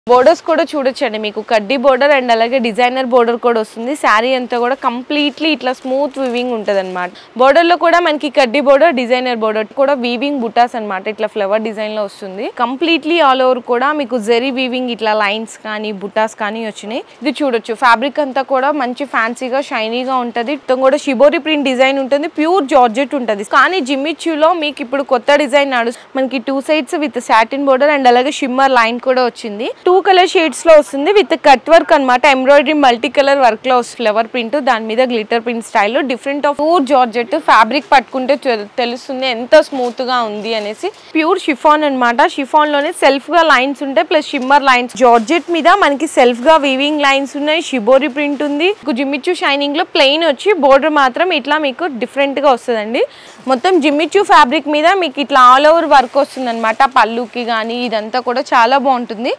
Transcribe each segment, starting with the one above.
borders కూడా చూడొచ్చండి మీకు కడ్డీ బోర్డర్ అండ్ అలాగే డిజైనర్ బోర్డర్ కూడా వస్తుంది శారీ అంతా కూడా కంప్లీట్లీ ఇట్లా స్మూత్ వీవింగ్ ఉంటుంది అనమాట బోర్డర్ లో కూడా మనకి కడ్డీ బోర్డర్ డిజైనర్ బోర్డర్ కూడా వీవింగ్ బుటాస్ అన్నమాట ఇట్లా ఫ్లవర్ డిజైన్ లో వస్తుంది కంప్లీట్లీ ఆల్ ఓవర్ కూడా మీకు జెరీ వీవింగ్ ఇట్లా లైన్స్ కానీ బుటాస్ కానీ వచ్చినాయి ఇది చూడొచ్చు ఫ్యాబ్రిక్ అంతా కూడా మంచి ఫ్యాన్సీగా షైనీగా ఉంటది మొత్తం కూడా షిబోరి ప్రింట్ డిజైన్ ఉంటుంది ప్యూర్ జార్జెట్ ఉంటుంది కానీ జిమ్మిచ్యూలో మీకు ఇప్పుడు కొత్త డిజైన్ నడు మనకి two sides with satin border and అలాగే షిమ్మర్ లైన్ కూడా వచ్చింది టూ కలర్ షేడ్స్ లో వస్తుంది విత్ కట్ వర్క్ అన్నమాట ఎంబ్రాయిడరీ మల్టీ కలర్ వర్క్ లో ఫ్లవర్ ప్రింట్ దాని మీద glitter print style different of pure georgette fabric పట్టుకుంటే తెలు- తెలుస్తుంది ఎంత స్మూత్ గా ఉంది అనేసి ప్యూర్ షిఫాన్ అన్నమాట షిఫాన్ లోనే సెల్ఫ్ గా లైన్స్ ఉంటాయి ప్లస్ షిమ్మర్ లైన్స్ జార్జెట్ మీద మనకి సెల్ఫ్ గా వీవింగ్ లైన్స్ ఉన్నాయి షిబోరి ప్రింట్ ఉంది మీకు జిమ్మిచ్చు షైనింగ్ లో ప్లెయిన్ వచ్చి బోర్డర్ మాత్రం ఇట్లా మీకు డిఫరెంట్ గా వస్తుందండి మొత్తం జిమ్మిచ్చు ఫ్యాబ్రిక్ మీద మీకు ఇట్లా ఆల్ ఓవర్ వర్క్ వస్తుంది అనమాట పళ్ళుకి కానీ ఇదంతా కూడా చాలా బాగుంటుంది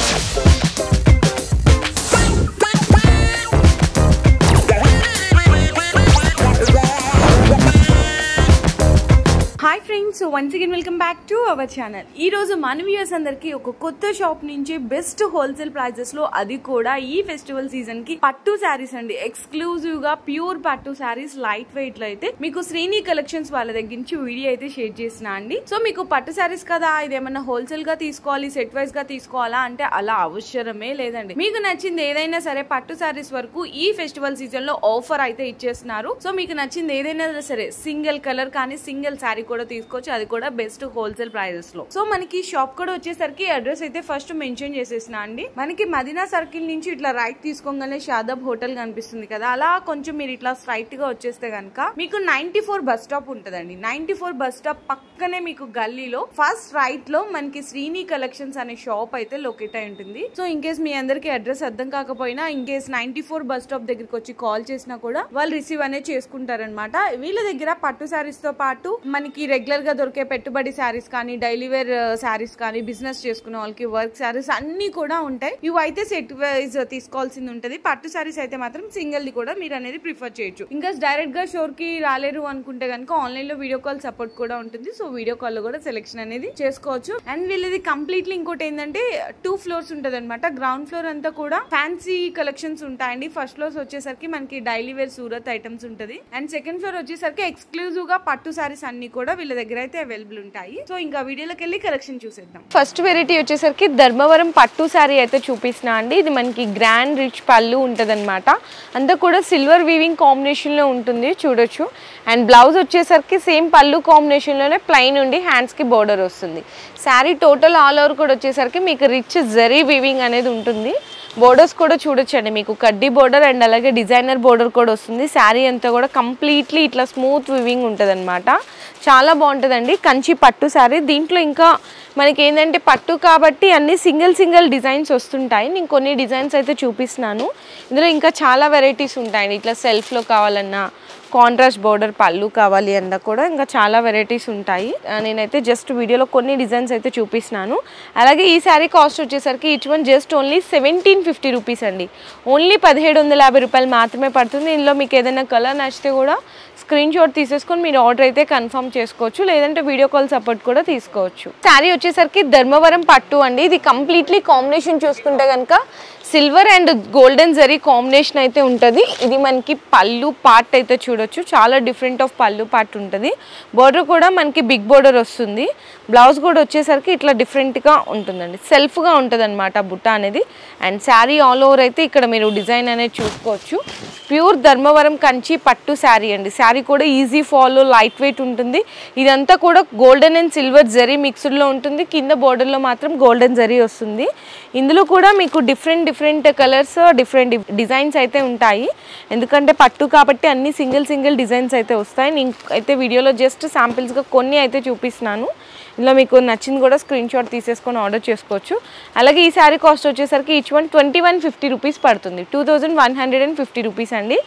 hi friends once again welcome back to our channel ఈ రోజు మన వ్యూయర్స్ అందరికి ఒక కొత్త షాప్ నుంచి బెస్ట్ హోల్సేల్ ప్రైజెస్ లో అది కూడా ఈ ఫెస్టివల్ సీజన్ కి పట్టు శారీస్ అండి ఎక్స్క్లూజివ్ గా ప్యూర్ పట్టు శారీస్ లైట్ వెయిట్ లో అయితే మీకు శ్రీని కలెక్షన్స్ వాళ్ళ దగ్గర నుంచి వీడియో అయితే షేర్ చేసిన అండి సో మీకు పట్టు శారీస్ కదా ఇది ఏమన్నా హోల్సేల్ గా తీసుకోవాలి సెట్ వైజ్ గా తీసుకోవాలా అంటే అలా అవసరమే లేదండి మీకు నచ్చింది ఏదైనా సరే పట్టు శారీస్ వరకు ఈ ఫెస్టివల్ సీజన్ లో ఆఫర్ అయితే ఇచ్చేస్తున్నారు సో మీకు నచ్చింది ఏదైనా సరే సింగిల్ కలర్ కానీ సింగిల్ శారీ కూడా తీసుకోవచ్చు అది కూడా బెస్ట్ హోల్సేల్ ప్రైజెస్ లో సో మనకి షాప్ కూడా వచ్చేసరికి అడ్రస్ అయితే ఫస్ట్ మెన్షన్ చేసేసిన అండి మనకి మదీనా సర్కిల్ నుంచి ఇట్లా రైట్ తీసుకోగానే షాదాబ్ హోటల్ కనిపిస్తుంది కదా అలా కొంచెం మీరు ఇట్లా స్ట్రైట్ గా వచ్చేస్తే గనక మీకు నైన్టీ ఫోర్ బస్ స్టాప్ ఉంటదండి నైన్టీ ఫోర్ బస్ స్టాప్ పక్కనే మీకు గల్లీలో ఫస్ట్ రైట్ లో మనకి శ్రీని కలెక్షన్స్ అనే షాప్ అయితే లొకేట్ అయి ఉంటుంది సో ఇన్ కేస్ మీ అందరికి అడ్రస్ అర్థం కాకపోయినా in case ninety four bus stop దగ్గరికి వచ్చి కాల్ చేసినా కూడా వాళ్ళు రిసీవ్ అనేది చేసుకుంటారనమాట వీళ్ళ దగ్గర పట్టు శారీస్ తో పాటు మనకి రెగ్యులర్ గా దొరికే పెట్టుబడి శారీస్ కానీ డైలీ వేర్ శారీస్ కానీ బిజినెస్ చేసుకునే వాళ్ళకి వర్క్ శారీస్ అన్ని కూడా ఉంటాయి ఇవి అయితే సెట్ వైజ్ తీసుకోవాల్సింది ఉంటది పట్టు శారీస్ అయితే మాత్రం సింగిల్ ది కూడా మీరు అనేది ప్రిఫర్ చేయొచ్చు ఇంకా డైరెక్ట్ గా షోర్ కి రాలేరు అనుకుంటే కనుక ఆన్లైన్ లో వీడియో కాల్ సపోర్ట్ కూడా ఉంటుంది సో వీడియో కాల్ లో కూడా సెలెక్షన్ అనేది చేసుకోవచ్చు అండ్ వీళ్ళది కంప్లీట్లీ ఇంకోటి ఏంటంటే టూ ఫ్లోర్స్ ఉంటది అనమాట గ్రౌండ్ ఫ్లోర్ అంతా కూడా ఫ్యాన్సీ కలెక్షన్స్ ఉంటాయండి ఫస్ట్ ఫ్లోర్స్ వచ్చేసరికి మనకి డైలీ వేర్ సూరత్ ఐటమ్స్ ఉంటది అండ్ సెకండ్ ఫ్లోర్ వచ్చేసరికి ఎక్స్క్లూజివ్ గా పట్టు సారీస్ అన్ని కూడా వీళ్ళ దగ్గర అయితే అవైలబుల్ ఉంటాయి సో ఇంకా వీడియోలోకి వెళ్ళి కలెక్షన్ చూసేద్దాం ఫస్ట్ వెరైటీ వచ్చేసరికి ధర్మవరం పట్టు శారీ అయితే చూపిస్తున్నా అండి ఇది మనకి గ్రాండ్ రిచ్ పళ్ళు ఉంటుంది అనమాట అంతా కూడా సిల్వర్ వీవింగ్ కాంబినేషన్ లో ఉంటుంది చూడొచ్చు అండ్ బ్లౌజ్ వచ్చేసరికి సేమ్ పళ్ళు కాంబినేషన్ లోనే ప్లెయిన్ ఉండి హ్యాండ్స్ కి బోర్డర్ వస్తుంది శారీ టోటల్ ఆల్ ఓవర్ కూడా వచ్చేసరికి మీకు రిచ్ జరీ వీవింగ్ అనేది ఉంటుంది బోర్డర్స్ కూడా చూడొచ్చండి మీకు కడ్డీ బోర్డర్ అండ్ అలాగే డిజైనర్ బోర్డర్ కూడా వస్తుంది శారీ అంతా కూడా కంప్లీట్లీ ఇట్లా స్మూత్ వివింగ్ ఉంటుంది చాలా బాగుంటుందండి కంచి పట్టు శారీ దీంట్లో ఇంకా మనకి ఏంటంటే పట్టు కాబట్టి అన్ని సింగిల్ సింగిల్ డిజైన్స్ వస్తుంటాయి నేను కొన్ని డిజైన్స్ అయితే చూపిస్తున్నాను ఇందులో ఇంకా చాలా వెరైటీస్ ఉంటాయండి ఇట్లా సెల్ఫ్లో కావాలన్నా కాంట్రాస్ట్ బోర్డర్ పళ్ళు కావాలి అన్న కూడా ఇంకా చాలా వెరైటీస్ ఉంటాయి ఆ, నేనైతే జస్ట్ వీడియోలో కొన్ని డిజైన్స్ అయితే చూపిస్తున్నాను అలాగే ఈ శారీ కాస్ట్ వచ్చేసరికి each one just only seventeen fifty rupees అండి ఓన్లీ పదిహేడు వందల యాభై రూపాయలు మాత్రమే పడుతుంది ఇందులో మీకు ఏదైనా కలర్ నచ్చితే కూడా స్క్రీన్ షాట్ తీసేసుకొని మీరు ఆర్డర్ అయితే కన్ఫర్మ్ చేసుకోవచ్చు లేదంటే వీడియో కాల్ సపోర్ట్ కూడా తీసుకోవచ్చు శారీ వచ్చేసరికి ధర్మవరం పట్టు అండి ఇది కంప్లీట్లీ కాంబినేషన్ చూసుకుంటే కనుక సిల్వర్ అండ్ గోల్డెన్ జరీ కాంబినేషన్ అయితే ఉంటుంది ఇది మనకి పళ్ళు పార్ట్ అయితే చూడొచ్చు చాలా డిఫరెంట్ ఆఫ్ పళ్ళు పార్ట్ ఉంటుంది బోర్డర్ కూడా మనకి బిగ్ బోర్డర్ వస్తుంది బ్లౌజ్ కూడా వచ్చేసరికి ఇట్లా డిఫరెంట్గా ఉంటుందండి సెల్ఫ్గా ఉంటుంది అనమాట బుట్ట అనేది అండ్ శారీ ఆల్ ఓవర్ అయితే ఇక్కడ మీరు డిజైన్ అనేది చూసుకోవచ్చు ప్యూర్ ధర్మవరం కంచి పట్టు శారీ అండి శారీ కూడా ఈజీ ఫాలో లైట్ వెయిట్ ఉంటుంది ఇదంతా కూడా గోల్డెన్ అండ్ సిల్వర్ జరీ మిక్స్డ్లో ఉంటుంది కింద బోర్డర్లో మాత్రం గోల్డెన్ జరీ వస్తుంది ఇందులో కూడా మీకు different different colours different designs అయితే ఉంటాయి ఎందుకంటే పట్టు కాబట్టి అన్ని సింగిల్ సింగిల్ డిజైన్స్ అయితే వస్తాయి నేను అయితే వీడియోలో జస్ట్ శాంపిల్స్గా కొన్ని అయితే చూపిస్తున్నాను ఇందులో మీకు నచ్చింది కూడా స్క్రీన్ షాట్ తీసేసుకొని ఆర్డర్ చేసుకోవచ్చు అలాగే ఈ శారీ కాస్ట్ వచ్చేసరికి each one twenty one fifty rupees పడుతుంది two thousand one hundred and fifty rupees అండి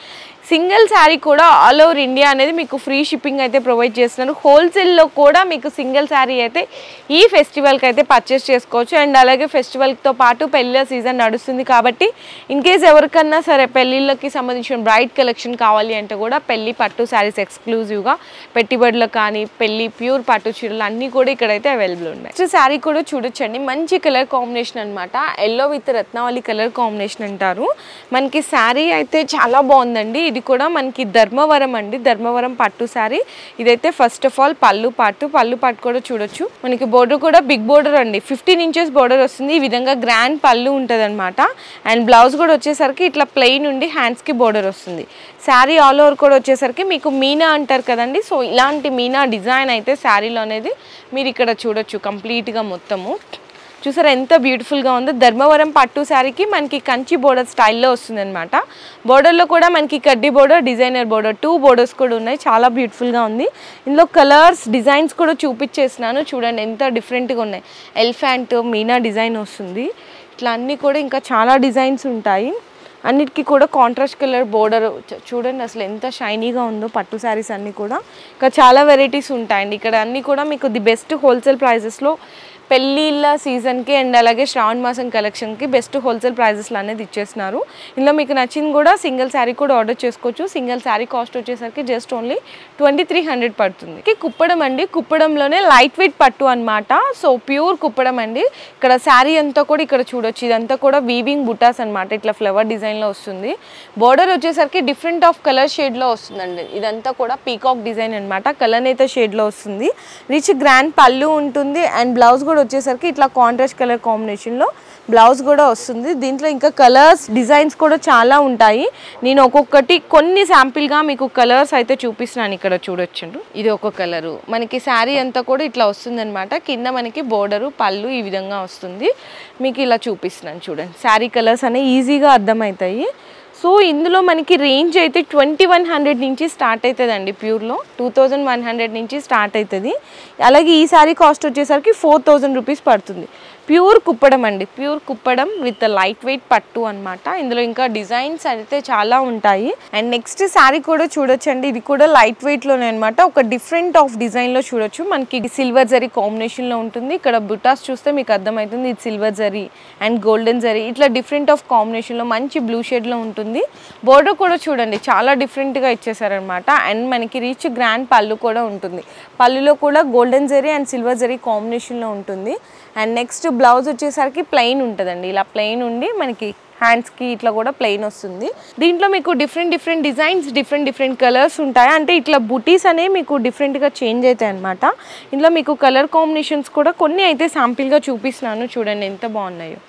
సింగిల్ శారీ కూడా ఆల్ ఓవర్ ఇండియా అనేది మీకు ఫ్రీ షిప్పింగ్ అయితే ప్రొవైడ్ చేస్తున్నారు హోల్సేల్లో కూడా మీకు సింగిల్ శారీ అయితే ఈ ఫెస్టివల్కి అయితే పర్చేస్ చేసుకోవచ్చు అండ్ అలాగే ఫెస్టివల్తో పాటు పెళ్ళిళ్ళ సీజన్ నడుస్తుంది కాబట్టి ఇన్ కేస్ ఎవరికన్నా సరే పెళ్ళిళ్ళకి సంబంధించిన బ్రైట్ కలెక్షన్ కావాలి అంటే కూడా పెళ్లి పట్టు శారీస్ ఎక్స్క్లూజివ్గా పెట్టుబడులకు కానీ పెళ్లి ప్యూర్ పట్టు చీరలు అన్నీ కూడా ఇక్కడైతే అవైలబుల్ ఉన్నాయి నెక్స్ట్ శారీ కూడా చూడొచ్చండి మంచి కలర్ కాంబినేషన్ అనమాట yellow with Ratnavali colour combination అంటారు మనకి శారీ అయితే చాలా బాగుందండి ఇది కూడా మనకి ధర్మవరం అండి ధర్మవరం పట్టు శారీ ఇదైతే ఫస్ట్ ఆఫ్ ఆల్ పళ్ళు పాటు పళ్ళు పాటు కూడా చూడొచ్చు మనకి బోర్డర్ కూడా బిగ్ బోర్డర్ అండి ఫిఫ్టీన్ ఇంచెస్ బోర్డర్ వస్తుంది ఈ విధంగా గ్రాండ్ పళ్ళు ఉంటుంది అనమాట అండ్ బ్లౌజ్ కూడా వచ్చేసరికి ఇట్లా ప్లెయిన్ ఉండి హ్యాండ్స్కి బోర్డర్ వస్తుంది శారీ ఆల్ ఓవర్ కూడా వచ్చేసరికి మీకు మీనా అంటారు కదండి సో ఇలాంటి మీనా డిజైన్ అయితే శారీలో అనేది మీరు ఇక్కడ చూడొచ్చు కంప్లీట్గా మొత్తము చూసారా ఎంత బ్యూటిఫుల్గా ఉందో ధర్మవరం పట్టు శారీకి మనకి కంచి బోర్డర్ స్టైల్లో వస్తుంది అనమాట బోర్డర్లో కూడా మనకి కడ్డీ border designer border two borders కూడా ఉన్నాయి చాలా బ్యూటిఫుల్గా ఉంది ఇందులో కలర్స్ డిజైన్స్ కూడా చూపించేసినాను చూడండి ఎంత డిఫరెంట్గా ఉన్నాయి ఎలిఫెంట్ మీనా డిజైన్ వస్తుంది ఇట్లా అన్నీ కూడా ఇంకా చాలా డిజైన్స్ ఉంటాయి అన్నిటికీ కూడా కాంట్రాస్ట్ కలర్ బోర్డర్ చూడండి అసలు ఎంత షైనీగా ఉందో పట్టు శారీస్ అన్నీ కూడా ఇంకా చాలా వెరైటీస్ ఉంటాయండి ఇక్కడ అన్నీ కూడా మీకు ది బెస్ట్ హోల్సేల్ ప్రైజెస్లో పెళ్ళిళ్ళ సీజన్కి అండ్ అలాగే శ్రావణ మాసం కలెక్షన్కి బెస్ట్ హోల్సేల్ ప్రైజెస్లో అనేది ఇచ్చేస్తున్నారు ఇందులో మీకు నచ్చింది కూడా సింగిల్ శారీ కూడా ఆర్డర్ చేసుకోవచ్చు సింగిల్ శారీ కాస్ట్ వచ్చేసరికి just only twenty three hundred పడుతుంది ఇక కుప్పడం అండి కుప్పడంలోనే లైట్ వెయిట్ పట్టు అనమాట సో ప్యూర్ కుప్పడం అండి ఇక్కడ శారీ అంతా కూడా ఇక్కడ చూడొచ్చు ఇదంతా కూడా వీవింగ్ బుటాస్ అనమాట ఇట్లా ఫ్లవర్ డిజైన్లో వస్తుంది బోర్డర్ వచ్చేసరికి డిఫరెంట్ ఆఫ్ కలర్ షేడ్లో వస్తుందండి ఇదంతా కూడా పీకాక్ డిజైన్ అనమాట కలనేత షేడ్లో వస్తుంది రిచ్ గ్రాండ్ పళ్ళు ఉంటుంది అండ్ బ్లౌజ్ కూడా వచ్చేసరికి ఇట్లా కాంట్రాస్ట్ కలర్ కాంబినేషన్లో బ్లౌజ్ కూడా వస్తుంది దీంట్లో ఇంకా కలర్స్ డిజైన్స్ కూడా చాలా ఉంటాయి నేను ఒక్కొక్కటి కొన్ని శాంపిల్గా మీకు కలర్స్ అయితే చూపిస్తున్నాను ఇక్కడ చూడొచ్చు ఇది ఒక కలరు మనకి శారీ అంతా కూడా ఇట్లా వస్తుంది అనమాట కింద మనకి బోర్డరు పళ్ళు ఈ విధంగా వస్తుంది మీకు ఇలా చూపిస్తున్నాను చూడండి శారీ కలర్స్ అనేవి ఈజీగా అర్థమవుతాయి సో ఇందులో మనకి రేంజ్ అయితే ట్వంటీ వన్ హండ్రెడ్ నుంచి స్టార్ట్ అవుతుందండి ప్యూర్లో టూ థౌజండ్ వన్ హండ్రెడ్ నుంచి స్టార్ట్ అవుతుంది అలాగే ఈ సారీ కాస్ట్ వచ్చేసరికి ఫోర్ థౌజండ్ రూపీస్ పడుతుంది ప్యూర్ కుప్పడం అండి pure Kuppadam with light weight పట్టు అనమాట ఇందులో ఇంకా డిజైన్స్ అయితే చాలా ఉంటాయి అండ్ నెక్స్ట్ శారీ కూడా చూడొచ్చండి ఇది కూడా లైట్ వెయిట్లోనే అనమాట ఒక డిఫరెంట్ ఆఫ్ డిజైన్లో చూడొచ్చు మనకి సిల్వర్ జరీ కాంబినేషన్లో ఉంటుంది ఇక్కడ బుటాస్ చూస్తే మీకు అర్థమవుతుంది ఇది సిల్వర్ జరీ అండ్ గోల్డెన్ జరీ ఇట్లా డిఫరెంట్ ఆఫ్ కాంబినేషన్లో మంచి బ్లూ షేడ్లో ఉంటుంది బోర్డర్ కూడా చూడండి చాలా డిఫరెంట్గా ఇచ్చేసారనమాట అండ్ మనకి రీచ్ గ్రాండ్ పళ్ళు కూడా ఉంటుంది పళ్ళులో కూడా గోల్డెన్ జరీ అండ్ సిల్వర్ జరీ కాంబినేషన్లో ఉంటుంది అండ్ నెక్స్ట్ బ్లౌజ్ వచ్చేసరికి ప్లెయిన్ ఉంటుందండి ఇలా ప్లెయిన్ ఉండి మనకి హ్యాండ్స్కి ఇట్లా కూడా ప్లెయిన్ వస్తుంది దీంట్లో మీకు different different designs different different colours ఉంటాయి అంటే ఇట్లా బుటీస్ అనేవి మీకు డిఫరెంట్గా చేంజ్ అవుతాయి అనమాట ఇందులో మీకు కలర్ కాంబినేషన్స్ కూడా కొన్ని అయితే శాంపిల్గా చూపిస్తున్నాను చూడండి ఎంత బాగున్నాయో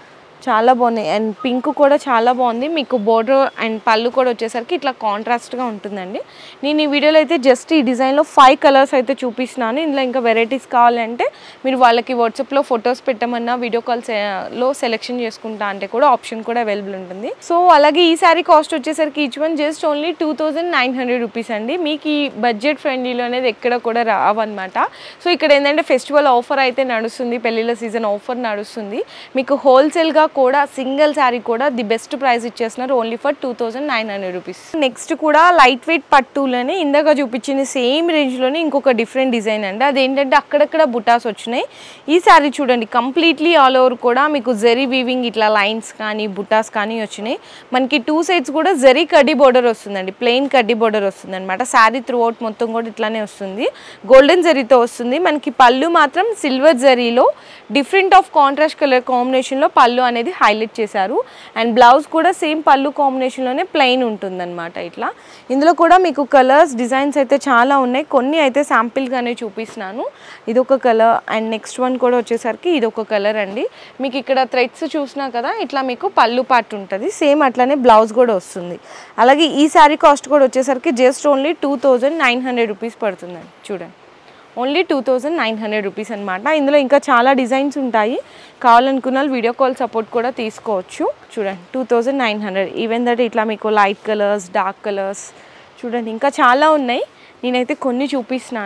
చాలా బాగున్నాయి అండ్ పింక్ కూడా చాలా బాగుంది మీకు బోర్డర్ అండ్ పళ్ళు కూడా వచ్చేసరికి ఇట్లా కాంట్రాస్ట్గా ఉంటుందండి నేను ఈ వీడియోలో అయితే జస్ట్ ఈ డిజైన్లో ఫైవ్ కలర్స్ అయితే చూపిస్తున్నాను ఇందులో ఇంకా వెరైటీస్ కావాలంటే మీరు వాళ్ళకి వాట్సాప్లో ఫొటోస్ పెట్టమన్నా వీడియో కాల్స్ లో సెలెక్షన్ చేసుకుంటా అంటే కూడా ఆప్షన్ కూడా అవైలబుల్ ఉంటుంది సో అలాగే ఈ శారీ కాస్ట్ వచ్చేసరికి each one just only two thousand nine hundred rupees అండి మీకు ఈ బడ్జెట్ ఫ్రెండ్లీలో అనేది ఎక్కడ కూడా రావన్నమాట సో ఇక్కడ ఏంటంటే ఫెస్టివల్ ఆఫర్ అయితే నడుస్తుంది పెళ్ళిళ్ళ సీజన్ ఆఫర్ నడుస్తుంది మీకు హోల్సేల్గా కూడా సింగిల్ శారీ కూడా ది బెస్ట్ ప్రైస్ ఇచ్చేస్తున్నారు only for two thousand nine hundred rupees next కూడా లైట్ వెయిట్ పట్టులోనే ఇందాక చూపించిన సేమ్ రేంజ్లోనే ఇంకొక డిఫరెంట్ డిజైన్ అండి అదేంటంటే అక్కడక్కడ బుటాస్ వచ్చినాయి ఈ శారీ చూడండి కంప్లీట్లీ ఆల్ ఓవర్ కూడా మీకు జెరీ వీవింగ్ ఇట్లా లైన్స్ కానీ బుటాస్ కానీ వచ్చినాయి మనకి టూ సైడ్స్ కూడా జెరీ కడ్డీ బోర్డర్ వస్తుందండి ప్లెయిన్ కడ్డీ బోర్డర్ వస్తుంది అనమాట శారీ త్రూ అవుట్ మొత్తం కూడా ఇట్లానే వస్తుంది గోల్డెన్ జరీతో వస్తుంది మనకి పళ్ళు మాత్రం సిల్వర్ జరీలో డిఫరెంట్ ఆఫ్ కాంట్రాస్ట్ కలర్ కాంబినేషన్లో పళ్ళు అనేది హైలైట్ చేశారు అండ్ బ్లౌజ్ కూడా సేమ్ పళ్ళు కాంబినేషన్లోనే ప్లెయిన్ ఉంటుందన్నమాట ఇట్లా ఇందులో కూడా మీకు కలర్స్ డిజైన్స్ అయితే చాలా ఉన్నాయి కొన్ని అయితే శాంపిల్గానే చూపిస్తున్నాను ఇది ఒక కలర్ అండ్ నెక్స్ట్ వన్ కూడా వచ్చేసరికి ఇది ఒక కలర్ అండి మీకు ఇక్కడ థ్రెడ్స్ చూసినా కదా ఇట్లా మీకు పళ్ళు పార్ట్ ఉంటుంది సేమ్ అట్లానే బ్లౌజ్ కూడా వస్తుంది అలాగే ఈ శారీ కాస్ట్ కూడా వచ్చేసరికి just only two thousand nine hundred rupees పడుతుందండి చూడండి only two thousand nine hundred rupees అనమాట ఇందులో ఇంకా చాలా డిజైన్స్ ఉంటాయి కావాలనుకున్న వాళ్ళు వీడియో కాల్ సపోర్ట్ కూడా తీసుకోవచ్చు చూడండి two thousand nine hundred even that ఇట్లా మీకు లైట్ కలర్స్ డార్క్ కలర్స్ చూడండి ఇంకా చాలా ఉన్నాయి నేనైతే కొన్ని చూపిస్తున్నాను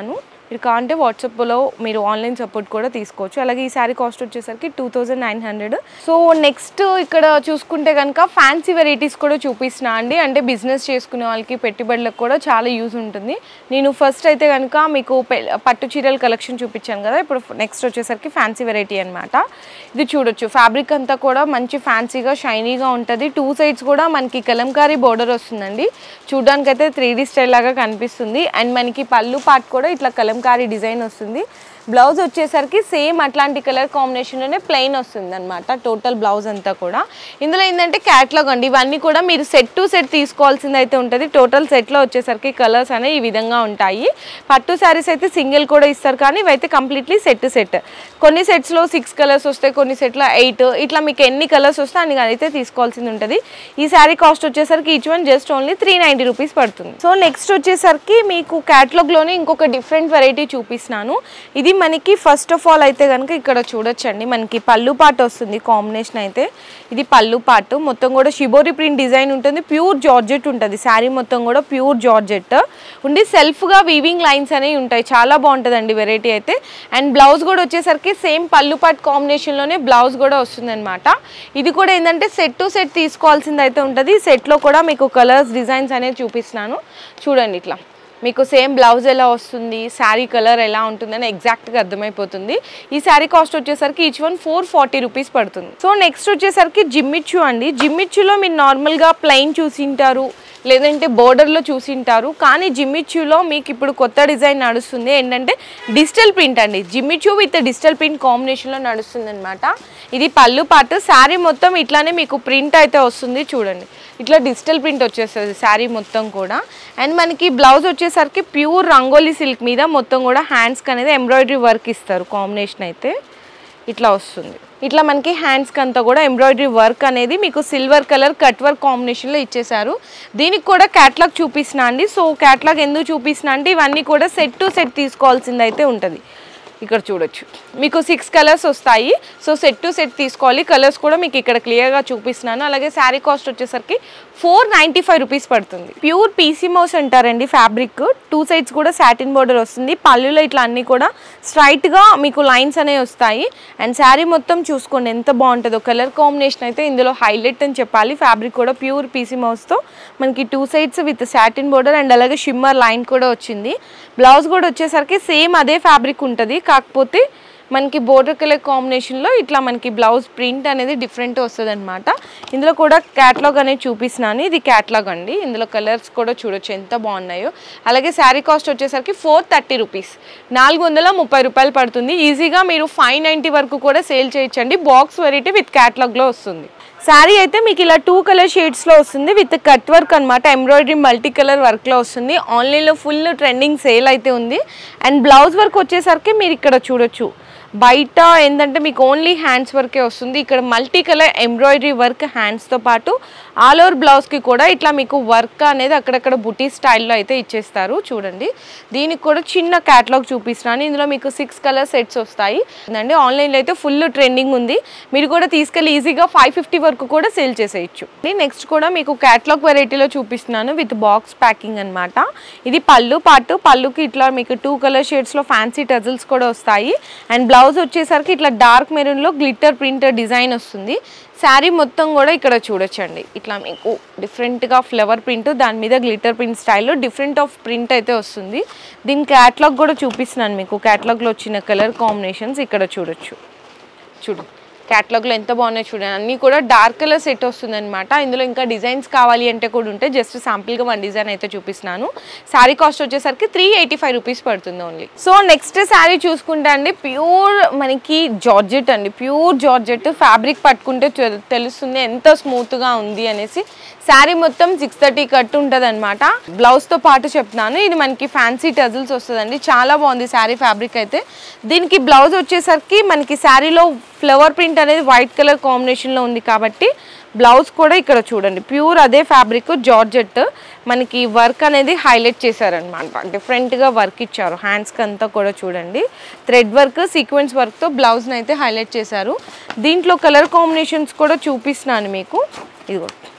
మీరు కావాలంటే వాట్సాప్లో మీరు ఆన్లైన్ సపోర్ట్ కూడా తీసుకోవచ్చు అలాగే ఈ శారీ కాస్ట్ వచ్చేసరికి two thousand nine hundred so next ఇక్కడ చూసుకుంటే కనుక ఫ్యాన్సీ వెరైటీస్ కూడా చూపిస్తున్నా అండి అంటే బిజినెస్ చేసుకునే వాళ్ళకి పెట్టుబడులకు కూడా చాలా యూజ్ ఉంటుంది నేను ఫస్ట్ అయితే కనుక మీకు పె- పట్టు చీరల కలెక్షన్ చూపించాను కదా ఇప్పుడు నెక్స్ట్ వచ్చేసరికి ఫ్యాన్సీ వెరైటీ అనమాట ఇది చూడొచ్చు ఫ్యాబ్రిక్ అంతా కూడా మంచి ఫ్యాన్సీగా షైనీగా ఉంటుంది టూ సైడ్స్ కూడా మనకి కలంకారీ బోర్డర్ వస్తుందండి చూడడానికి అయితే త్రీ డీ స్టైల్ లాగా కనిపిస్తుంది అండ్ మనకి పళ్ళు పార్ట్ కూడా ఇట్లా కలంకారీ డిజైన్ వస్తుంది బ్లౌజ్ వచ్చేసరికి సేమ్ అట్లాంటి కలర్ కాంబినేషన్లోనే ప్లెయిన్ వస్తుంది అనమాట టోటల్ బ్లౌజ్ అంతా కూడా ఇందులో ఏంటంటే క్యాట్లాగ్ అండి ఇవన్నీ కూడా మీరు సెట్ టు సెట్ తీసుకోవాల్సింది అయితే ఉంటుంది టోటల్ సెట్లో వచ్చేసరికి కలర్స్ అనేవి ఈ విధంగా ఉంటాయి పట్టు శారీస్ అయితే సింగిల్ కూడా ఇస్తారు కానీ ఇవైతే కంప్లీట్లీ సెట్ టు సెట్ కొన్ని సెట్స్లో సిక్స్ కలర్స్ వస్తాయి కొన్ని సెట్లో ఎయిట్ ఇట్లా మీకు ఎన్ని కలర్స్ వస్తే అన్ని అయితే తీసుకోవాల్సింది ఉంటుంది ఈ శారీ కాస్ట్ వచ్చేసరికి each one just only three ninety rupees పడుతుంది సో నెక్స్ట్ వచ్చేసరికి మీకు క్యాటలాగ్లోనే ఇంకొక డిఫరెంట్ వెరైటీ చూపిస్తున్నాను ఇది మనకి ఫస్ట్ ఆఫ్ ఆల్ అయితే కనుక ఇక్కడ చూడొచ్చండి మనకి పళ్ళు పాట వస్తుంది కాంబినేషన్ అయితే ఇది పళ్ళు పాటు మొత్తం కూడా షిబోరి ప్రింట్ డిజైన్ ఉంటుంది ప్యూర్ జార్జెట్ ఉంటుంది శారీ మొత్తం కూడా ప్యూర్ జార్జెట్ ఉండి సెల్ఫ్గా వీవింగ్ లైన్స్ అనేవి ఉంటాయి చాలా బాగుంటుందండి వెరైటీ అయితే అండ్ బ్లౌజ్ కూడా వచ్చేసరికి సేమ్ పళ్ళు పాట్ కాంబినేషన్లోనే బ్లౌజ్ కూడా వస్తుంది ఇది కూడా ఏంటంటే సెట్ టు సెట్ తీసుకోవాల్సింది అయితే ఉంటుంది సెట్లో కూడా మీకు కలర్స్ డిజైన్స్ అనేది చూపిస్తున్నాను చూడండి ఇట్లా మీకు సేమ్ బ్లౌజ్ ఎలా వస్తుంది శారీ కలర్ ఎలా ఉంటుందని ఎగ్జాక్ట్గా అర్థమైపోతుంది ఈ శారీ కాస్ట్ వచ్చేసరికి each one four forty rupees పడుతుంది సో నెక్స్ట్ వచ్చేసరికి జిమ్మిచ్చు అండి జిమ్మిచ్చులో మీరు నార్మల్గా ప్లెయిన్ చూసింటారు లేదంటే బోర్డర్లో చూసింటారు కానీ జిమ్మిచ్యూలో మీకు ఇప్పుడు కొత్త డిజైన్ నడుస్తుంది ఏంటంటే డిజిటల్ ప్రింట్ అండి జిమ్మిచూ విత్ డిజిటల్ ప్రింట్ కాంబినేషన్లో నడుస్తుంది అనమాట ఇది పళ్ళు పాటు శారీ మొత్తం ఇట్లానే మీకు ప్రింట్ అయితే వస్తుంది చూడండి ఇట్లా డిజిటల్ ప్రింట్ వచ్చేస్తుంది శారీ మొత్తం కూడా అండ్ మనకి బ్లౌజ్ వచ్చేసరికి ప్యూర్ రంగోలీ సిల్క్ మీద మొత్తం కూడా హ్యాండ్స్కి అనేది ఎంబ్రాయిడరీ వర్క్ ఇస్తారు కాంబినేషన్ అయితే ఇట్లా వస్తుంది ఇట్లా మనకి హ్యాండ్స్కి అంతా కూడా ఎంబ్రాయిడరీ వర్క్ అనేది మీకు సిల్వర్ కలర్ కట్ వర్క్ కాంబినేషన్లో ఇచ్చేసారు దీనికి కూడా క్యాట్లాగ్ చూపిస్తున్నా అండి సో క్యాట్లాగ్ ఎందుకు చూపిస్తున్నా అంటే ఇవన్నీ కూడా సెట్ టు సెట్ తీసుకోవాల్సింది అయితే ఉంటుంది ఇక్కడ చూడొచ్చు మీకు సిక్స్ కలర్స్ వస్తాయి సో సెట్ టు సెట్ తీసుకోవాలి కలర్స్ కూడా మీకు ఇక్కడ క్లియర్గా చూపిస్తున్నాను అలాగే శారీ కాస్ట్ వచ్చేసరికి ఫోర్ నైంటీ ఫైవ్ రూపీస్ పడుతుంది ప్యూర్ పీసీ మౌస్ అంటారండి ఫ్యాబ్రిక్ టూ సైడ్స్ కూడా సాటిన్ బోర్డర్ వస్తుంది పళ్ళులో ఇట్లా అన్నీ కూడా స్ట్రైట్గా మీకు లైన్స్ అనేవి వస్తాయి అండ్ శారీ మొత్తం చూసుకోండి ఎంత బాగుంటుందో కలర్ కాంబినేషన్ అయితే ఇందులో హైలైట్ అని చెప్పాలి ఫ్యాబ్రిక్ కూడా ప్యూర్ పీసీ మౌస్తో మనకి two sides with satin border and అలాగే షిమ్మర్ లైన్ కూడా వచ్చింది బ్లౌజ్ కూడా వచ్చేసరికి సేమ్ అదే ఫ్యాబ్రిక్ ఉంటుంది కాకపోతే మనకి బోర్డర్ కలర్ కాంబినేషన్లో ఇట్లా మనకి బ్లౌజ్ ప్రింట్ అనేది డిఫరెంట్ వస్తుంది అనమాట ఇందులో కూడా క్యాట్లాగ్ అనేది చూపిస్తున్నాను ఇది క్యాట్లాగ్ అండి ఇందులో కలర్స్ కూడా చూడొచ్చు ఎంత బాగున్నాయో అలాగే శారీ కాస్ట్ వచ్చేసరికి ఫోర్ థర్టీ రూపీస్ నాలుగు వందల ముప్పై రూపాయలు పడుతుంది ఈజీగా మీరు ఫైవ్ నైంటీ వరకు కూడా సేల్ చేయొచ్చండి బాక్స్ వెరైటీ విత్ క్యాట్లాగ్లో వస్తుంది శారీ అయితే మీకు ఇలా టూ కలర్ షేడ్స్లో వస్తుంది విత్ కట్ వర్క్ అనమాట ఎంబ్రాయిడరీ మల్టీ కలర్ వర్క్లో వస్తుంది ఆన్లైన్లో ఫుల్ ట్రెండింగ్ సేల్ అయితే ఉంది అండ్ బ్లౌజ్ వర్క్ వచ్చేసరికి మీరు ఇక్కడ చూడొచ్చు బయట ఏంటంటే మీకు ఓన్లీ హ్యాండ్స్ వర్కే వస్తుంది ఇక్కడ మల్టీ కలర్ ఎంబ్రాయిడరీ వర్క్ హ్యాండ్స్తో పాటు ఆల్ ఓవర్ బ్లౌజ్కి కూడా ఇట్లా మీకు వర్క్ అనేది అక్కడక్కడ బుటీ స్టైల్లో అయితే ఇచ్చేస్తారు చూడండి దీనికి కూడా చిన్న క్యాటలాగ్ చూపిస్తున్నాను ఇందులో మీకు సిక్స్ కలర్ సెట్స్ వస్తాయి అండి ఆన్లైన్లో అయితే ఫుల్ ట్రెండింగ్ ఉంది మీరు కూడా తీసుకెళ్ళి ఈజీగా ఫైవ్ ఫిఫ్టీ వరకు కూడా సేల్ చేసేయచ్చు నెక్స్ట్ కూడా మీకు క్యాటలాగ్ వెరైటీలో చూపిస్తున్నాను విత్ బాక్స్ ప్యాకింగ్ అన్నమాట ఇది పళ్ళు పాటు పళ్ళుకి ఇట్లా మీకు టూ కలర్ షేడ్స్లో ఫ్యాన్సీ టజిల్స్ కూడా వస్తాయి అండ్ బ్లౌజ్ వచ్చేసరికి ఇట్లా డార్క్ మెరూన్లో గ్లిట్టర్ ప్రింట్ డిజైన్ వస్తుంది శారీ మొత్తం కూడా ఇక్కడ చూడొచ్చండి ఇట్లా మీకు డిఫరెంట్గా ఫ్లవర్ ప్రింట్ దాని మీద గ్లిటర్ ప్రింట్ స్టైల్లో డిఫరెంట్ ఆఫ్ ప్రింట్ అయితే వస్తుంది దీని క్యాటలాగ్ కూడా చూపిస్తున్నాను మీకు క్యాటలాగ్లో వచ్చిన కలర్ కాంబినేషన్స్ ఇక్కడ చూడొచ్చు చూడు క్యాటలాగ్లో ఎంత బాగున్నాయి చూడండి అన్నీ కూడా డార్క్ కలర్ సెట్ వస్తుంది అనమాట ఇందులో ఇంకా డిజైన్స్ కావాలి అంటే కూడా ఉంటే జస్ట్ శాంపిల్గా వన్ డిజైన్ అయితే చూపిస్తున్నాను శారీ కాస్ట్ వచ్చేసరికి త్రీ ఎయిటీ ఫైవ్ రూపీస్ పడుతుంది ఓన్లీ సో నెక్స్ట్ శారీ చూసుకుంటే అండి ప్యూర్ మనకి జార్జెట్ అండి ప్యూర్ జార్జెట్ ఫ్యాబ్రిక్ పట్టుకుంటే తె- తెలుస్తుంది ఎంత స్మూత్గా ఉంది అనేసి శారీ మొత్తం సిక్స్ థర్టీ కట్ ఉంటుంది అనమాట బ్లౌజ్తో పాటు చెప్తున్నాను ఇది మనకి ఫ్యాన్సీ టజిల్స్ వస్తుందండి చాలా బాగుంది శారీ ఫ్యాబ్రిక్ అయితే దీనికి బ్లౌజ్ వచ్చేసరికి మనకి శారీలో ఫ్లవర్ ప్రింట్ అనేది వైట్ కలర్ కాంబినేషన్లో ఉంది కాబట్టి బ్లౌజ్ కూడా ఇక్కడ చూడండి ప్యూర్ అదే ఫ్యాబ్రిక్ జార్జెట్ మనకి వర్క్ అనేది హైలైట్ చేశారనమాట డిఫరెంట్గా వర్క్ ఇచ్చారు హ్యాండ్స్కి అంతా కూడా చూడండి థ్రెడ్ వర్క్ సీక్వెన్స్ వర్క్తో బ్లౌజ్ని అయితే హైలైట్ చేశారు దీంట్లో కలర్ కాంబినేషన్స్ కూడా చూపిస్తున్నాను మీకు ఇదిగో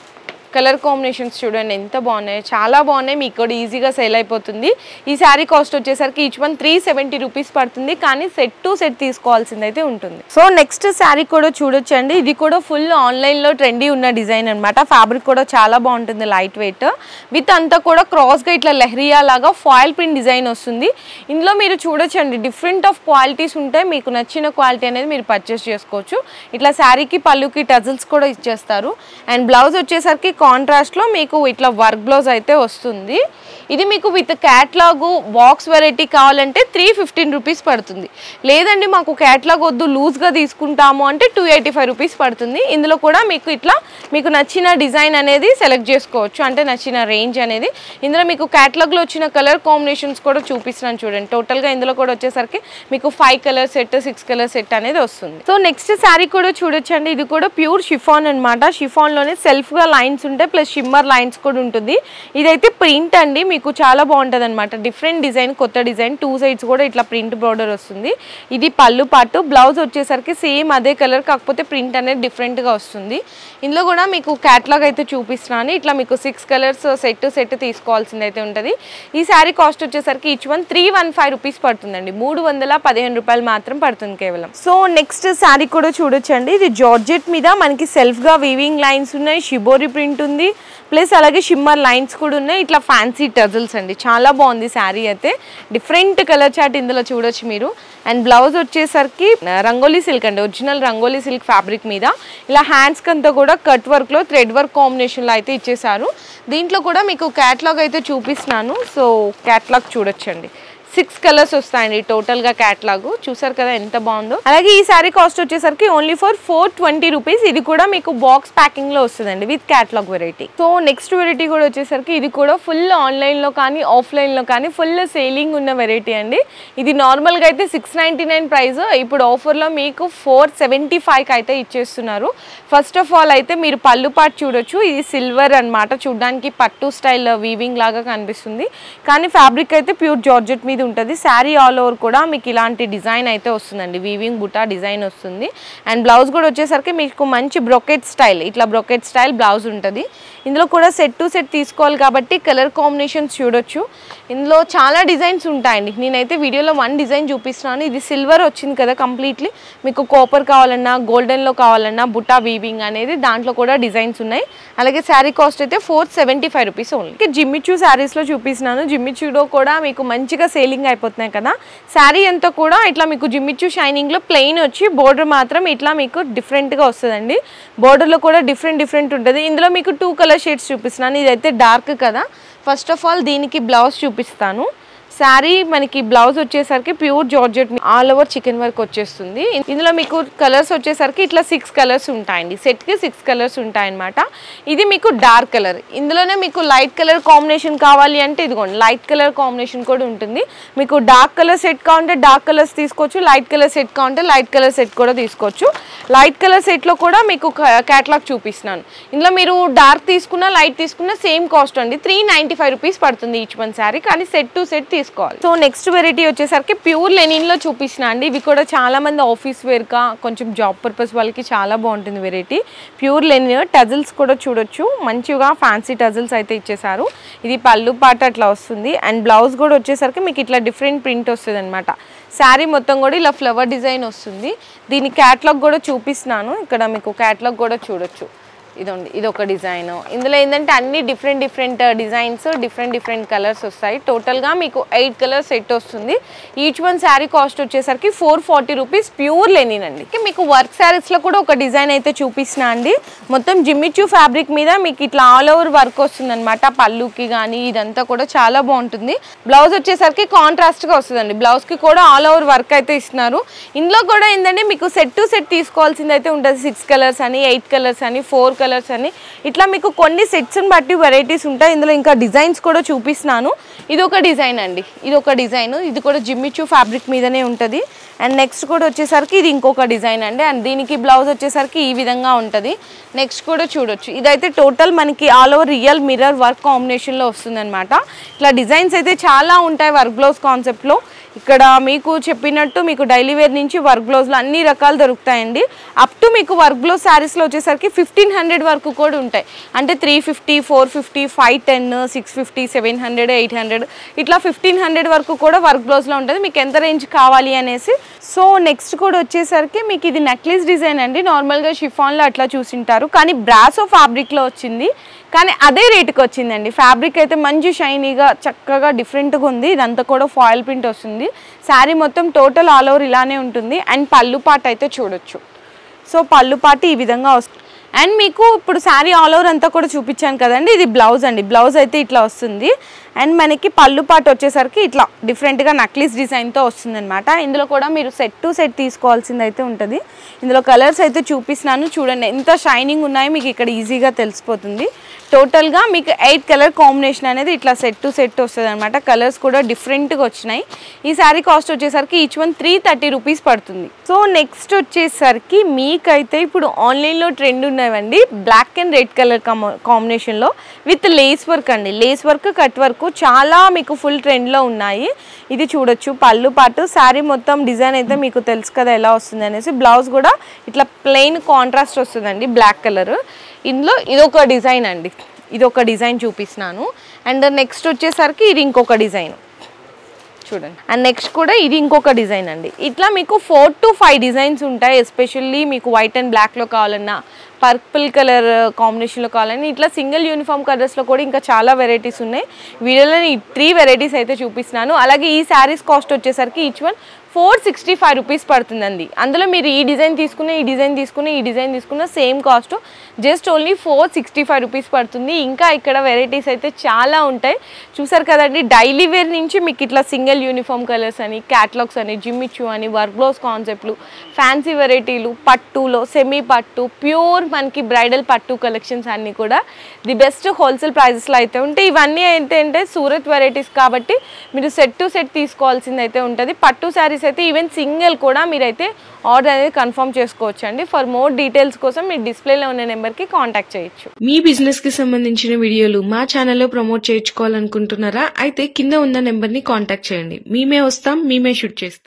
కలర్ కాంబినేషన్స్ చూడండి ఎంత బాగున్నాయి చాలా బాగున్నాయి మీకు కూడా ఈజీగా సేల్ అయిపోతుంది ఈ శారీ కాస్ట్ వచ్చేసరికి each one three seventy rupees పడుతుంది కానీ సెట్ టు సెట్ తీసుకోవాల్సింది అయితే ఉంటుంది సో నెక్స్ట్ శారీ కూడా చూడొచ్చండి ఇది కూడా ఫుల్ ఆన్లైన్లో ట్రెండీ ఉన్న డిజైన్ అనమాట ఫ్యాబ్రిక్ కూడా చాలా బాగుంటుంది లైట్ వెయిట్ విత్ అంతా కూడా క్రాస్గా ఇట్లా లెహరియా లాగా ఫాయిల్ ప్రింట్ డిజైన్ వస్తుంది ఇందులో మీరు చూడొచ్చండి డిఫరెంట్ ఆఫ్ క్వాలిటీస్ ఉంటాయి మీకు నచ్చిన క్వాలిటీ అనేది మీరు పర్చేస్ చేసుకోవచ్చు ఇట్లా శారీకి పళ్ళుకి టజల్స్ కూడా ఇచ్చేస్తారు అండ్ బ్లౌజ్ వచ్చేసరికి కాంట్రాస్ట్లో మీకు ఇట్లా వర్క్ బ్లౌజ్ అయితే వస్తుంది ఇది మీకు విత్ క్యాట్లాగ్ బాక్స్ వెరైటీ కావాలంటే త్రీ ఫిఫ్టీన్ రూపీస్ పడుతుంది లేదండి మాకు క్యాట్లాగ్ వద్దు లూజ్గా తీసుకుంటాము అంటే టూ ఎయిటీ ఫైవ్ రూపీస్ పడుతుంది ఇందులో కూడా మీకు ఇట్లా మీకు నచ్చిన డిజైన్ అనేది సెలెక్ట్ చేసుకోవచ్చు అంటే నచ్చిన రేంజ్ అనేది ఇందులో మీకు క్యాట్లాగ్లో వచ్చిన కలర్ కాంబినేషన్స్ కూడా చూపిస్తున్నాను చూడండి టోటల్గా ఇందులో కూడా వచ్చేసరికి మీకు five colour set six colour set అనేది వస్తుంది సో నెక్స్ట్ శారీ కూడా చూడొచ్చండి ఇది కూడా ప్యూర్ షిఫాన్ అనమాట షిఫాన్లోనే సెల్ఫ్గా లైన్స్ ఉంటాయి ప్లస్ షిమ్మర్ లైన్స్ కూడా ఉంటుంది ఇదైతే ప్రింట్ అండి మీకు చాలా బాగుంటుంది అనమాట డిఫరెంట్ డిజైన్ కొత్త డిజైన్ టూ సైడ్స్ కూడా ఇట్లా ప్రింట్ బోర్డర్ వస్తుంది ఇది పళ్ళు పాటు బ్లౌజ్ వచ్చేసరికి సేమ్ అదే కలర్ కాకపోతే ప్రింట్ అనేది డిఫరెంట్గా వస్తుంది ఇందులో కూడా మీకు క్యాట్లాగ్ అయితే చూపిస్తున్నాను ఇట్లా మీకు సిక్స్ కలర్స్ సెట్ సెట్ తీసుకోవాల్సింది అయితే ఉంటుంది ఈ శారీ కాస్ట్ వచ్చేసరికి each one three one five rupees పడుతుందండి మూడు వందల పదిహేను రూపాయలు మాత్రం పడుతుంది కేవలం సో నెక్స్ట్ శారీ కూడా చూడొచ్చండి ఇది జార్జెట్ మీద మనకి సెల్ఫ్గా వీవింగ్ లైన్స్ ఉన్నాయి షిబోరి ప్రింట్ ఉంది ప్లస్ అలాగే షిమ్మర్ లైన్స్ కూడా ఉన్నాయి ఇట్లా ఫ్యాన్సీ టజల్స్ అండి చాలా బాగుంది శారీ అయితే డిఫరెంట్ కలర్ చాట్ ఇందులో చూడొచ్చు మీరు అండ్ బ్లౌజ్ వచ్చేసరికి రంగోలీ సిల్క్ అండి ఒరిజినల్ రంగోలీ సిల్క్ ఫ్యాబ్రిక్ మీద ఇలా హ్యాండ్స్కి అంతా కూడా కట్ వర్క్లో థ్రెడ్ వర్క్ కాంబినేషన్లో అయితే ఇచ్చేసారు దీంట్లో కూడా మీకు క్యాట్లాగ్ అయితే చూపిస్తున్నాను సో క్యాట్లాగ్ చూడొచ్చండి సిక్స్ కలర్స్ వస్తాయండి టోటల్గా క్యాట్లాగ్ చూసారు కదా ఎంత బాగుందో అలాగే ఈ శారీ కాస్ట్ వచ్చేసరికి only for four twenty rupees ఇది కూడా మీకు బాక్స్ ప్యాకింగ్ లో వస్తుందండి with catalogue variety so next variety కూడా వచ్చేసరికి ఇది కూడా ఫుల్ ఆన్లైన్ లో కానీ ఆఫ్లైన్ లో కానీ ఫుల్ సేలింగ్ ఉన్న వెరైటీ అండి ఇది నార్మల్ గా అయితే సిక్స్ నైన్టీ నైన్ ప్రైస్ ఇప్పుడు ఆఫర్ లో మీకు ఫోర్ సెవెంటీ ఫైవ్ అయితే ఇచ్చేస్తున్నారు ఫస్ట్ ఆఫ్ ఆల్ అయితే మీరు పళ్ళు పాటు చూడొచ్చు ఇది సిల్వర్ అన్నమాట చూడడానికి పట్టు స్టైల్ వీవింగ్ లాగా కనిపిస్తుంది కానీ ఫ్యాబ్రిక్ అయితే ప్యూర్ జార్జెట్ మీద ఉంటుంది శారీ ఆల్ ఓవర్ కూడా మీకు ఇలాంటి డిజైన్ అయితే వస్తుందండి వీవింగ్ బుటా డిజైన్ వస్తుంది అండ్ బ్లౌజ్ కూడా వచ్చేసరికి మీకు మంచి బ్రొకెట్ స్టైల్ ఇట్లా బ్రొకెట్ స్టైల్ బ్లౌజ్ ఉంటుంది ఇందులో కూడా సెట్ టు సెట్ తీసుకోవాలి కాబట్టి కలర్ కాంబినేషన్స్ చూడొచ్చు ఇందులో చాలా డిజైన్స్ ఉంటాయండి నేనైతే వీడియోలో వన్ డిజైన్ చూపిస్తున్నాను ఇది సిల్వర్ వచ్చింది కదా కంప్లీట్లీ మీకు కాపర్ కావాలన్నా గోల్డెన్లో కావాలన్నా బుటా వీవింగ్ అనేది దాంట్లో కూడా డిజైన్స్ ఉన్నాయి అలాగే శారీ కాస్ట్ అయితే four seventy five rupees only Jimmy Choo శారీస్లో చూపిస్తున్నాను జిమ్మిచూలో కూడా మీకు మంచిగా సేలింగ్ అయిపోతున్నాయి కదా శారీ అంతా కూడా ఇట్లా మీకు జిమ్మిచూ షైనింగ్లో ప్లెయిన్ వచ్చి బోర్డర్ మాత్రం ఇట్లా మీకు డిఫరెంట్గా వస్తుందండి బోర్డర్లో కూడా డిఫరెంట్ డిఫరెంట్ ఉంటుంది ఇందులో మీకు టూ కలర్ షేడ్స్ చూపిస్తున్నాను ఇదైతే డార్క్ కదా ఫస్ట్ ఆఫ్ ఆల్ దీనికి బ్లౌజ్ చూపిస్తాను శారీ మనకి బ్లౌజ్ వచ్చేసరికి pure georgette all over chikan work వచ్చేస్తుంది ఇందులో మీకు కలర్స్ వచ్చేసరికి ఇట్లా సిక్స్ కలర్స్ ఉంటాయండి సెట్కి సిక్స్ కలర్స్ ఉంటాయన్నమాట ఇది మీకు డార్క్ కలర్ ఇందులోనే మీకు లైట్ కలర్ కాంబినేషన్ కావాలి అంటే ఇదిగోండి లైట్ కలర్ కాంబినేషన్ కూడా ఉంటుంది మీకు డార్క్ కలర్ సెట్ కావాలంటే డార్క్ కలర్స్ తీసుకోవచ్చు లైట్ కలర్ సెట్ కావాలంటే లైట్ కలర్ సెట్ కూడా తీసుకోవచ్చు లైట్ కలర్ సెట్లో కూడా మీకు క్యాటలాగ్ చూపిస్తున్నాను ఇందులో మీరు డార్క్ తీసుకున్నా లైట్ తీసుకున్నా సేమ్ కాస్ట్ అండి త్రీ నైంటీ ఫైవ్ రూపీస్ పడుతుంది ఈచ్ వన్ శారీ కానీ సెట్ టు సెట్ తీసుకోవాలి సో నెక్స్ట్ వెరైటీ వచ్చేసరికి ప్యూర్ లెనిన్లో చూపిస్తున్నా అండి ఇవి కూడా చాలా మంది ఆఫీస్ వేర్గా కొంచెం జాబ్ పర్పస్ వాళ్ళకి చాలా బాగుంటుంది వెరైటీ ప్యూర్ లెనిన్ టజిల్స్ కూడా చూడొచ్చు మంచిగా ఫ్యాన్సీ టజిల్స్ అయితే ఇచ్చేసారు ఇది పళ్ళు పాట అట్లా వస్తుంది అండ్ బ్లౌజ్ కూడా వచ్చేసరికి మీకు ఇట్లా డిఫరెంట్ ప్రింట్ వస్తుంది అనమాట శారీ మొత్తం కూడా ఇలా ఫ్లవర్ డిజైన్ వస్తుంది దీని క్యాట్లాగ్ కూడా చూపిస్తున్నాను ఇక్కడ మీకు క్యాట్లాగ్ కూడా చూడొచ్చు ఇదండి ఇది ఒక డిజైన్ ఇందులో ఏంటంటే అన్ని different different designs different different colours వస్తాయి టోటల్గా మీకు ఎయిట్ కలర్స్ సెట్ వస్తుంది ఈచ్ వన్ శారీ కాస్ట్ వచ్చేసరికి four forty rupees pure linen అండి ఇక మీకు వర్క్ శారీస్లో కూడా ఒక డిజైన్ అయితే చూపిస్తున్నా అండి మొత్తం జిమ్మిచూ ఫ్యాబ్రిక్ మీద మీకు ఇట్లా ఆల్ ఓవర్ వర్క్ వస్తుంది అనమాట పళ్ళుకి కానీ ఇదంతా కూడా చాలా బాగుంటుంది బ్లౌజ్ వచ్చేసరికి కాంట్రాస్ట్గా వస్తుందండి బ్లౌజ్కి కూడా ఆల్ ఓవర్ వర్క్ అయితే ఇస్తున్నారు ఇందులో కూడా ఏంటంటే మీకు సెట్ టు సెట్ తీసుకోవాల్సింది అయితే ఉంటుంది సిక్స్ కలర్స్ అని ఎయిట్ కలర్స్ అని ఫోర్ కలర్స్ అని ఇట్లా మీకు కొన్ని సెట్స్ని బట్టి వెరైటీస్ ఉంటాయి ఇందులో ఇంకా డిజైన్స్ కూడా చూపిస్తున్నాను ఇది ఒక డిజైన్ అండి ఇది ఒక డిజైన్ ఇది కూడా జిమ్మిచూ ఫ్యాబ్రిక్ మీదనే ఉంటుంది అండ్ నెక్స్ట్ కూడా వచ్చేసరికి ఇది ఇంకొక డిజైన్ అండి అండ్ దీనికి బ్లౌజ్ వచ్చేసరికి ఈ విధంగా ఉంటుంది నెక్స్ట్ కూడా చూడొచ్చు ఇదైతే టోటల్ మనకి all over real mirror work కాంబినేషన్లో వస్తుంది అనమాట ఇట్లా డిజైన్స్ అయితే చాలా ఉంటాయి వర్క్ బ్లౌజ్ కాన్సెప్ట్లో ఇక్కడ మీకు చెప్పినట్టు మీకు డైలీ వేర్ నుంచి వర్క్ బ్లౌజ్లో అన్ని రకాలు దొరుకుతాయండి అప్ టు మీకు వర్క్ బ్లౌజ్ శారీస్లో వచ్చేసరికి ఫిఫ్టీన్ హండ్రెడ్ వరకు కూడా ఉంటాయి అంటే three fifty four fifty five ten six fifty seven hundred eight hundred ఇట్లా ఫిఫ్టీన్ హండ్రెడ్ వరకు కూడా వర్క్ బ్లౌజ్లో ఉంటుంది మీకు ఎంత రేంజ్ కావాలి అనేసి సో నెక్స్ట్ కూడా వచ్చేసరికి మీకు ఇది నెక్లెస్ డిజైన్ అండి నార్మల్గా షిఫాన్లో అట్లా చూసింటారు కానీ బ్రాసో ఫ్యాబ్రిక్లో వచ్చింది కానీ అదే రేటుకి వచ్చిందండి ఫ్యాబ్రిక్ అయితే మంచి షైనీగా చక్కగా డిఫరెంట్గా ఉంది ఇదంతా కూడా ఫాయిల్ ప్రింట్ వస్తుంది శారీ మొత్తం టోటల్ ఆల్ ఓవర్ ఇలానే ఉంటుంది అండ్ పళ్ళు పాట అయితే చూడొచ్చు సో పళ్ళు పాట ఈ విధంగా వస్తుంది అండ్ మీకు ఇప్పుడు శారీ ఆల్ ఓవర్ అంతా కూడా చూపించాను కదండి ఇది బ్లౌజ్ అండి బ్లౌజ్ అయితే ఇట్లా వస్తుంది అండ్ మనకి పళ్ళు పాట వచ్చేసరికి ఇట్లా డిఫరెంట్గా నక్లీస్ డిజైన్తో వస్తుంది అనమాట ఇందులో కూడా మీరు సెట్ టు సెట్ తీసుకోవాల్సింది అయితే ఉంటుంది ఇందులో కలర్స్ అయితే చూపిస్తున్నాను చూడండి ఎంత షైనింగ్ ఉన్నాయో మీకు ఇక్కడ ఈజీగా తెలిసిపోతుంది టోటల్గా మీకు ఎయిట్ కలర్ కాంబినేషన్ అనేది ఇట్లా సెట్ టు సెట్ వస్తుంది అనమాట కలర్స్ కూడా డిఫరెంట్గా వచ్చినాయి ఈ శారీ కాస్ట్ వచ్చేసరికి each one three thirty rupees పడుతుంది సో నెక్స్ట్ వచ్చేసరికి మీకైతే ఇప్పుడు ఆన్లైన్లో ట్రెండ్ ఉన్నవండి బ్లాక్ అండ్ రెడ్ కలర్ కాంబినేషన్లో విత్ లేస్ వర్క్ అండి లేస్ వర్క్ కట్ వర్క్ చాలా మీకు ఫుల్ ట్రెండ్లో ఉన్నాయి ఇది చూడొచ్చు పళ్ళు పాటు శారీ మొత్తం డిజైన్ అయితే మీకు తెలుసు కదా ఎలా వస్తుంది అనేసి బ్లౌజ్ కూడా ఇట్లా ప్లెయిన్ కాంట్రాస్ట్ వస్తుందండి బ్లాక్ కలర్ ఇందులో ఇదొక డిజైన్ అండి ఇది ఒక డిజైన్ చూపిస్తున్నాను అండ్ నెక్స్ట్ వచ్చేసరికి ఇది ఇంకొక డిజైన్ చూడండి అండ్ నెక్స్ట్ కూడా ఇది ఇంకొక డిజైన్ అండి ఇట్లా మీకు ఫోర్ టు ఫైవ్ డిజైన్స్ ఉంటాయి ఎస్పెషల్లీ మీకు వైట్ అండ్ బ్లాక్లో కావాలన్నా పర్పుల్ కలర్ కాంబినేషన్లో కావాలని ఇట్లా సింగిల్ యూనిఫామ్ కలర్స్లో కూడా ఇంకా చాలా వెరైటీస్ ఉన్నాయి వీడియోలో ఈ త్రీ వెరైటీస్ అయితే చూపిస్తున్నాను అలాగే ఈ శారీస్ కాస్ట్ వచ్చేసరికి each one four sixty five rupees పడుతుందండి అందులో మీరు ఈ డిజైన్ తీసుకున్న ఈ డిజైన్ తీసుకున్న ఈ డిజైన్ తీసుకున్న same cost just only four sixty five rupees పడుతుంది ఇంకా ఇక్కడ వెరైటీస్ అయితే చాలా ఉంటాయి చూసారు కదండి డైలీ వేర్ నుంచి మీకు ఇట్లా సింగిల్ యూనిఫామ్ కలర్స్ అని క్యాట్లాగ్స్ అని జిమ్మిచ్చు అని వర్క్ బ్లౌజ్ కాన్సెప్ట్లు ఫ్యాన్సీ వెరైటీలు పట్టులో సెమీ పట్టు ప్యూర్ మనకి బ్రైడల్ పట్టు కలెక్షన్స్ అన్నీ కూడా ది బెస్ట్ హోల్సేల్ ప్రైజెస్లో అయితే ఉంటాయి ఇవన్నీ ఏంటంటే సూరత్ వెరైటీస్ కాబట్టి మీరు సెట్ టు సెట్ తీసుకోవాల్సింది అయితే ఉంటుంది పట్టు శారీస్ అయితే ఈవెన్ సింగిల్ కూడా మీరైతే ఆర్డర్ అనేది కన్ఫర్మ్ చేసుకోవచ్చు అండి ఫర్ మోర్ డీటెయిల్స్ కోసం మీరు డిస్ప్లేలో ఉన్న నెంబర్కి కాంటాక్ట్ చేయొచ్చు మీ బిజినెస్ కి సంబంధించిన వీడియోలు మా ఛానల్లో ప్రమోట్ చేయించుకోవాలనుకుంటున్నారా అయితే కింద ఉన్న నెంబర్ ని కాంటాక్ట్ చేయండి మేమే వస్తాం మేమే షూట్ చేస్తాం